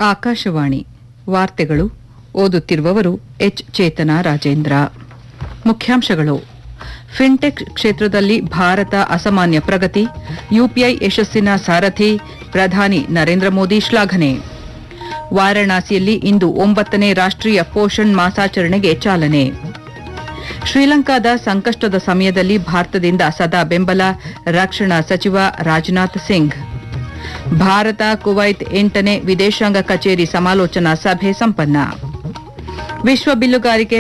ಆಕಾಶವಾಣಿ ವಾರ್ತೆಗಳು ಓದುತ್ತಿರುವವರು ಎಚ್ ಚೇತನ ರಾಜೇಂದ್ರ ಮುಖ್ಯಾಂಶಗಳು ಫಿನ್ಟೆಕ್ ಕ್ಷೇತ್ರದಲ್ಲಿ ಭಾರತ ಅಸಾಮಾನ್ಯ ಪ್ರಗತಿ ಯುಪಿಐ ಯಶಸ್ಸಿನ ಸಾರಥಿ ಪ್ರಧಾನಿ ನರೇಂದ್ರ ಮೋದಿ ಶ್ಲಾಘನೆ ವಾರಾಣಸಿಯಲ್ಲಿ ಇಂದು ಒಂಬತ್ತನೇ ರಾಷ್ಟ್ರೀಯ ಪೋಷಣ್ ಮಾಸಾಚರಣೆಗೆ ಚಾಲನೆ ಶ್ರೀಲಂಕಾದ ಸಂಕಷ್ಟದ ಸಮಯದಲ್ಲಿ ಭಾರತದಿಂದ ಸದಾ ಬೆಂಬಲ ರಕ್ಷಣಾ ಸಚಿವ ರಾಜನಾಥ್ ಸಿಂಗ್ ಭಾರತ ಕುವೈತ್ ಎಂಟನೇ ವಿದೇಶಾಂಗ ಕಚೇರಿ ಸಮಾಲೋಚನಾ ಸಭೆ ಸಂಪನ್ನ ವಿಶ್ವ ಬಿಲ್ಲುಗಾರಿಕೆ